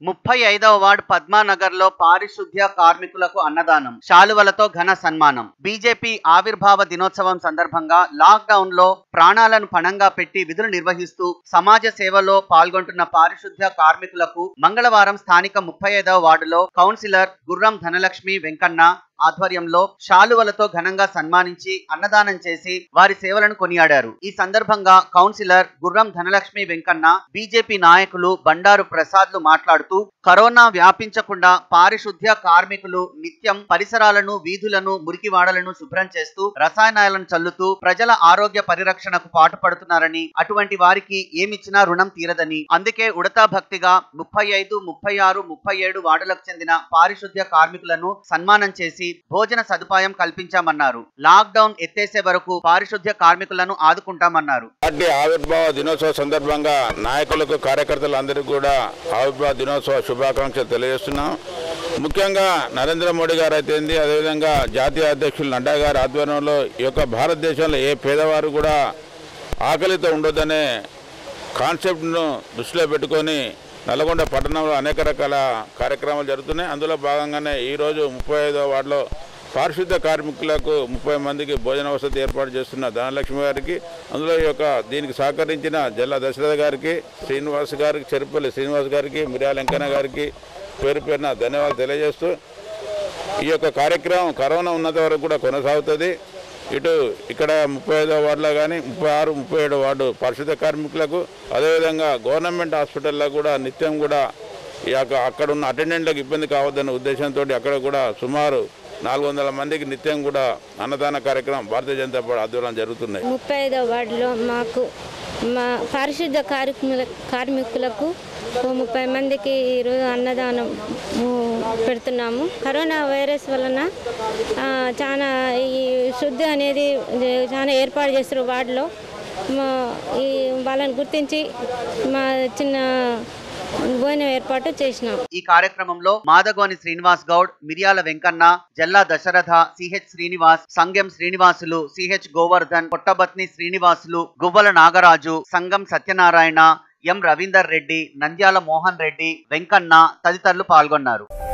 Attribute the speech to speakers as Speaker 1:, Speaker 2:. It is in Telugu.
Speaker 1: ముప్పై ఐదవ వార్డు పద్మానగర్ లో పారిశుద్ధ్య కార్మికులకు అన్నదానం శాలువలతో ఘన సన్మానం బీజేపీ ఆవిర్భావ దినోత్సవం సందర్భంగా లాక్ డౌన్ లో ప్రాణాలను పణంగా పెట్టి విధులు నిర్వహిస్తూ సమాజ సేవలో పాల్గొంటున్న పారిశుద్ధ్య కార్మికులకు మంగళవారం స్థానిక ముప్పై ఐదవ వార్డులో కౌన్సిలర్ గుర్రం ధనలక్ష్మి వెంకన్న ఆధ్వర్యంలో శాలువలతో ఘనంగా సన్మానించి అన్నదానం చేసి వారి సేవలను కొనియాడారు ఈ సందర్భంగా కౌన్సిలర్ గుర్రం ధనలక్ష్మి వెంకన్న బీజేపీ నాయకులు బండారు ప్రసాద్లు మాట్లాడుతూ కరోనా వ్యాపించకుండా పారిశుద్ధ్య కార్మికులు నిత్యం పరిసరాలను వీధులను మురికివాడలను శుభ్రం చేస్తూ రసాయనాలను చల్లుతూ ప్రజల ఆరోగ్య పరిరక్షణకు పాటుపడుతున్నారని అటువంటి వారికి ఏమిచ్చినా రుణం తీరదని అందుకే ఉడతా భక్తిగా ముప్పై ఐదు ముప్పై ఆరు ముప్పై ఏడు వార్డులకు చెందిన పారిశుద్ధ్య కార్మికులను సన్మానం చేసి భోజన సదుపాయం కల్పించామన్నారు లాక్ డౌన్ ఎత్తేసే వరకు పారిశుద్ధ్య కార్మికులను ఆదుకుంటామన్నారు
Speaker 2: పార్టీ ఆవిర్భావ దినోత్సవ సందర్భంగా నాయకులకు కార్యకర్తలందరికీ కూడా ఆవిర్భావ దినోత్సవ శుభాకాంక్షలు తెలియజేస్తున్నాం ముఖ్యంగా నరేంద్ర మోడీ గారు అయితేంది అదేవిధంగా జాతీయ అధ్యక్షులు నడ్డా గారి ఆధ్వర్యంలో ఈ యొక్క భారతదేశంలో ఏ పేదవారు కూడా ఆకలితో ఉండొద్దనే కాన్సెప్ట్ను దృష్టిలో పెట్టుకొని నల్గొండ పట్టణంలో అనేక రకాల కార్యక్రమాలు జరుగుతున్నాయి అందులో భాగంగానే ఈరోజు ముప్పై ఐదో వార్డులో పారిశుద్ధ కార్మికులకు ముప్పై మందికి భోజన వసతి ఏర్పాటు చేస్తున్న ధనలక్ష్మి గారికి అందులో ఈ యొక్క దీనికి సహకరించిన జిల్లా దశరథ గారికి శ్రీనివాస్ గారికి చెరుపల్లి శ్రీనివాస్ గారికి మిర్యాల వెంకన్న గారికి పేరు పేరున ధన్యవాదాలు తెలియజేస్తూ ఈ యొక్క కార్యక్రమం కరోనా ఉన్నంత వరకు కూడా కొనసాగుతుంది ఇటు ఇక్కడ ముప్పై ఐదో వార్డులో కానీ ముప్పై ఆరు ముప్పై ఏడు వార్డు పరిశుద్ధ కార్మికులకు అదేవిధంగా గవర్నమెంట్ హాస్పిటల్లో కూడా నిత్యం కూడా ఈ యొక్క అక్కడ ఉన్న అటెండెంట్లకు ఇబ్బంది కావద్దనే ఉద్దేశంతో అక్కడ కూడా సుమారు నాలుగు వందల మందికి నిత్యం కూడా అన్నదాన కార్యక్రమం భారతీయ జనతా పార్టీ ఆధ్వర్యంలో జరుగుతున్నాయి
Speaker 3: ముప్పై ఐదో వార్డులో మాకు మా పారిశుద్ధ కార్మికుల కార్మికులకు ఓ ముప్పై మందికి ఈరోజు అన్నదానం ఊ, పెడుతున్నాము కరోనా వైరస్ వలన ఆ, చాలా ఈ శుద్ధి అనేది చాలా ఏర్పాటు చేస్తారు వార్డులో మా ఈ వాళ్ళని గుర్తించి మా చిన్న భోజనం ఏర్పాటు చేసినాం
Speaker 1: ఈ కార్యక్రమంలో మాదగోని Srinivas Goud Miriyala Venkanna Jalla Dasaratha C H Srinivas Sangam Srinivasulu C H Govardhan Pottabatni Srinivasulu Guvvala Nagaraju Sangam Satyanarayana M Ravinder Reddy Nandyala Mohan Reddy Venkanna తదితరులు పాల్గొన్నారు